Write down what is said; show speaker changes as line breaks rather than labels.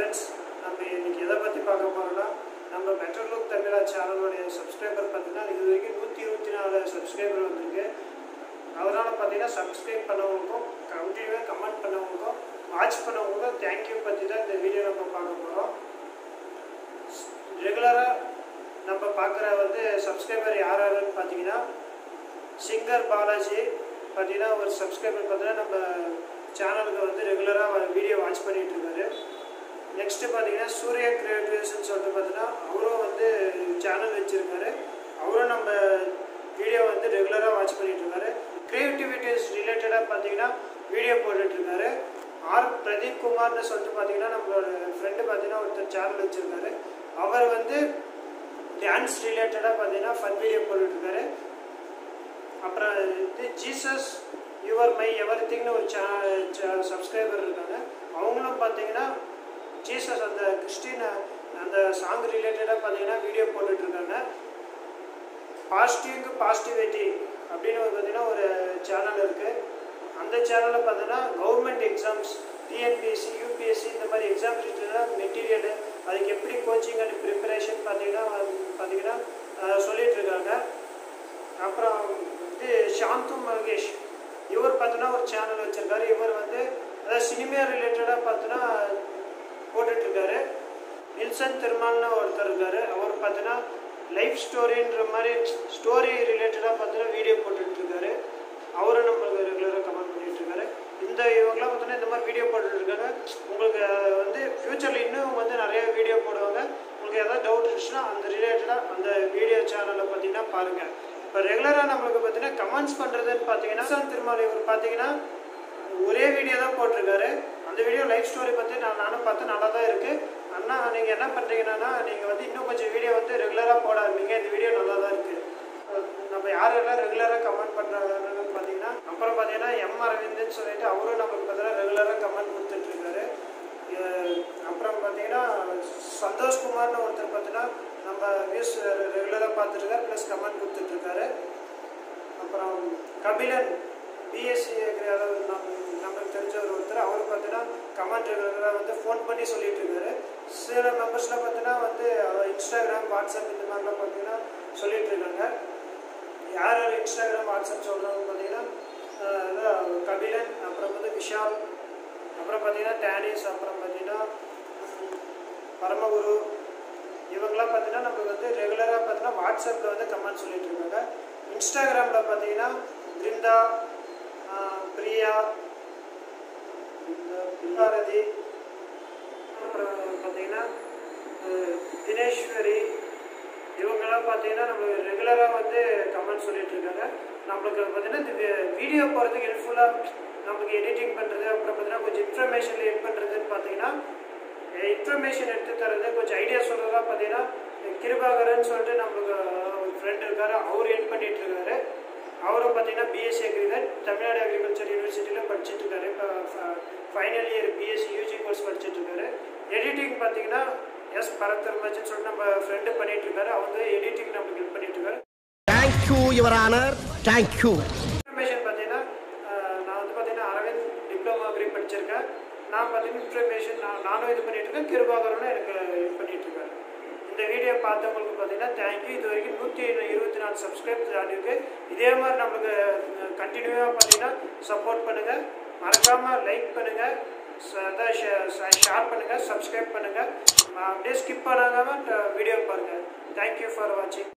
friends நம்ம இன்னைக்கு எதை பற்றி பார்க்க போகிறோம்னா நம்ம பெட்டர் லுக் தமிழா சேனலுடைய சப்ஸ்கிரைபர் பார்த்தீங்கன்னா இது வரைக்கும் நூற்றி இருபத்தி நாலு சப்ஸ்கிரைபர் வந்திருக்கு அதனால் பார்த்தீங்கன்னா சப்ஸ்கிரைப் பண்ணவங்களுக்கும் கண்டினியூவாக கமெண்ட் பண்ணவங்களுக்கும் வாட்ச் பண்ணவங்களுக்கும் தேங்க்யூ பற்றி தான் இந்த வீடியோ நம்ம பார்க்க போகிறோம் ரெகுலராக நம்ம பார்க்குற வந்து சப்ஸ்கிரைபர் யார் யாருன்னு பார்த்தீங்கன்னா சிங்கர் பாலாஜி பார்த்தீங்கன்னா ஒரு சப்ஸ்கிரைபர் பார்த்தீங்கன்னா நம்ம சேனலுக்கு வந்து ரெகுலராக வீடியோ வாட்ச் பண்ணிட்டு இருக்காரு நெக்ஸ்ட்டு பார்த்தீங்கன்னா சூர்யா கிரியேட்டிவ்ஸ்னு சொல்லிட்டு பார்த்தீங்கன்னா அவரும் வந்து சேனல் வச்சுருக்காரு அவரும் நம்ம வீடியோ வந்து ரெகுலராக வாட்ச் பண்ணிட்டு இருக்காரு கிரியேட்டிவிட்டிஸ் ரிலேட்டடாக பார்த்தீங்கன்னா வீடியோ போட்டுட்ருக்காரு ஆர் பிரதீப் குமார்னு சொல்லிட்டு பார்த்தீங்கன்னா நம்மளோட ஃப்ரெண்டு பார்த்தீங்கன்னா ஒருத்தர் சேனல் வச்சுருக்காரு அவர் வந்து டான்ஸ் ரிலேட்டடாக பார்த்தீங்கன்னா ஃபன் வீடியோ போட்டுட்ருக்காரு அப்புறம் இது ஜீசஸ் யுவர் மை எவர் திங்னு ஒரு சே சப்ஸ்கிரைபர் இருக்காங்க அவங்களும் பார்த்தீங்கன்னா ஜீசஸ் அந்த கிறிஸ்டின் அந்த சாங் ரிலேட்டடாக பார்த்தீங்கன்னா வீடியோ போட்டுட்ருக்காங்க பாசிட்டிவ்க்கு பாசிட்டிவிட்டி அப்படின்னு ஒரு பார்த்தீங்கன்னா ஒரு சேனல் இருக்குது அந்த சேனலில் பார்த்தீங்கன்னா கவர்மெண்ட் எக்ஸாம்ஸ் டிஎன்பிஎஸ்சி யூபிஎஸ்சி இந்த மாதிரி எக்ஸாம்ஸ் ரிலேட்டடாக மெட்டீரியல் அதுக்கு எப்படி கோச்சிங் அண்ட் ப்ரிப்பரேஷன் பார்த்தீங்கன்னா பார்த்தீங்கன்னா சொல்லிட்டு இருக்காங்க அப்புறம் இது சாந்து மகேஷ் இவர் பார்த்தோன்னா ஒரு சேனல் வச்சுருக்காரு இவர் வந்து அதாவது சினிமா ரிலேட்டடாக பார்த்தோன்னா போட்டுட்ருக்காரு நில்சன் திருமால்னு ஒருத்தர் இருக்கார் அவர் பார்த்தோன்னா லைஃப் ஸ்டோரின்ற மாதிரி ஸ்டோரி ரிலேட்டடாக பார்த்தோன்னா வீடியோ போட்டுட்ருக்காரு அவரும் நம்மளுக்கு ரெகுலராக கமெண்ட் பண்ணிகிட்ருக்காரு இந்த இவங்களாம் பார்த்தோன்னா இந்த மாதிரி வீடியோ போட்டுட்ருக்காங்க உங்களுக்கு வந்து ஃப்யூச்சரில் இன்னும் வந்து நிறைய வீடியோ போடுவாங்க உங்களுக்கு எதாவது டவுட் இருந்துச்சுன்னா அந்த ரிலேட்டடாக அந்த வீடியோ சேனலை பார்த்தீங்கன்னா பாருங்கள் இப்போ ரெகுலராக நம்மளுக்கு பார்த்தீங்கன்னா கமெண்ட்ஸ் பண்ணுறதுன்னு பார்த்தீங்கன்னா நிசாந்த் திருமால் இவர் பார்த்தீங்கன்னா ஒரே வீடியோ தான் போட்டிருக்காரு அந்த வீடியோ லைஃப் ஸ்டோரி பற்றி நான் நானும் பார்த்து நல்லா தான் இருக்குது அண்ணா நீங்கள் என்ன பண்ணுறீங்கன்னா நீங்கள் வந்து இன்னும் கொஞ்சம் வீடியோ வந்து ரெகுலராக போட ஆரம்பிங்க இந்த வீடியோ நல்லா தான் இருக்குது நம்ம யாரெல்லாம் ரெகுலராக கமெண்ட் பண்ணுறாங்கன்னு பார்த்தீங்கன்னா அப்புறம் பார்த்தீங்கன்னா எம் அரவிந்த்னு சொல்லிட்டு அவரும் நமக்கு பார்த்தீங்கன்னா ரெகுலராக கமெண்ட் கொடுத்துட்ருக்காரு அப்புறம் பார்த்தீங்கன்னா சந்தோஷ்குமார்னு ஒருத்தர் பார்த்தீங்கன்னா நம்ம நியூஸ் ரெகுலராக பார்த்துருக்காரு ப்ளஸ் கமெண்ட் கொடுத்துட்ருக்காரு அப்புறம் கபிலன் பிஎஸ்சி அதாவது நம் நம்மளுக்கு தெரிஞ்ச ஒரு ஒருத்தர் அவர் பார்த்தீங்கன்னா கமெண்ட் ரெகுலராக வந்து ஃபோன் பண்ணி சொல்லிட்டு இருக்காரு சில மெம்பர்ஸ்லாம் பார்த்தீங்கன்னா வந்து இன்ஸ்டாகிராம் வாட்ஸ்அப் இந்த மாதிரிலாம் பார்த்தீங்கன்னா சொல்லிட்டு இருக்காங்க யார் யார் இன்ஸ்டாகிராம் வாட்ஸ்அப் சொல்கிறாங்க பார்த்தீங்கன்னா கபிலன் அப்புறம் வந்து விஷால் அப்புறம் பார்த்தீங்கன்னா டேனிஸ் அப்புறம் பார்த்தீங்கன்னா பரமகுரு இவங்கெல்லாம் பார்த்தீங்கன்னா நமக்கு வந்து ரெகுலராக பார்த்தீங்கன்னா வாட்ஸ்அப்பில் வந்து கமெண்ட் சொல்லிட்டு இருக்காங்க இன்ஸ்டாகிராமில் பார்த்தீங்கன்னா பிருந்தா பிரியா பில்லாரதி அப்புறம் பார்த்தீங்கன்னா தினேஸ்வரி இவங்கெல்லாம் பார்த்தீங்கன்னா நம்மளுக்கு ரெகுலராக வந்து கமெண்ட் சொல்லிட்டு இருக்காங்க நம்மளுக்கு பார்த்தீங்கன்னா இந்த வீடியோ போகிறதுக்கு ஹெல்ப்ஃபுல்லாக நம்மளுக்கு எடிட்டிங் பண்ணுறது அப்புறம் பார்த்தீங்கன்னா கொஞ்சம் இன்ஃபர்மேஷன் எட் பண்ணுறதுன்னு பார்த்தீங்கன்னா இன்ஃபர்மேஷன் எடுத்து தரது கொஞ்சம் ஐடியா சொல்கிறதா பார்த்தீங்கன்னா கிருபாகரன் சொல்லிட்டு நம்மளுக்கு ஒரு ஃப்ரெண்ட் இருக்காரு அவர் எட் பண்ணிட்டு இருக்காரு அவரும் பார்த்தீங்கன்னா பிஎஸ்சி அக்ரிகல் தமிழ்நாடு அக்ரிகல்ச்சர் யூனிவர்சிட்டியில் படிச்சுட்டு இருக்காரு இப்போ final year BSc UG course படிச்சுட்டு இருக்காரு எடிட்டிங் பார்த்தீங்கன்னா எஸ் பரத்தர்மஜன் சொல்லிட்டு நம்ம ஃப்ரெண்டு பண்ணிட்டு இருக்காரு அவங்க எடிட்டிங் நம்மளுக்கு ஹெல்ப் பண்ணிட்டு இருக்காரு
thank you your honour thank you
information பார்த்தீங்கன்னா நான் வந்து பார்த்தீங்கன்னா அரவிந்த் டிப்ளமோ அக்ரி படிச்சிருக்கேன் நான் பார்த்தீங்கன்னா இன்ஃபர்மேஷன் நான் நானும் இது பண்ணிட்டு இருக்கேன் கிருபாகரனும் எனக்கு இது பண்ணிட்டு இருக்காரு இந்த வீடியோ பார்த்தவங்களுக்கு பார்த்தீங்கன்னா தேங்க்யூ இது வரைக்கும் நூற்றி இருபத்தி நாலு சப்ஸ்கிரைப் தாண்டிருக்கு இதே மாதிரி நம்மளுக்கு கண்டினியூவாக பார்த்தீங்கன்னா சப்போர்ட் பண்ணுங்கள் மறக்காமல் லைக் பண்ணுங்கள் ஷேர் பண்ணுங்கள் சப்ஸ்கிரைப் பண்ணுங்கள் அப்படியே ஸ்கிப் பண்ணாமல் வீடியோ பாருங்கள் தேங்க்யூ ஃபார் வாட்சிங்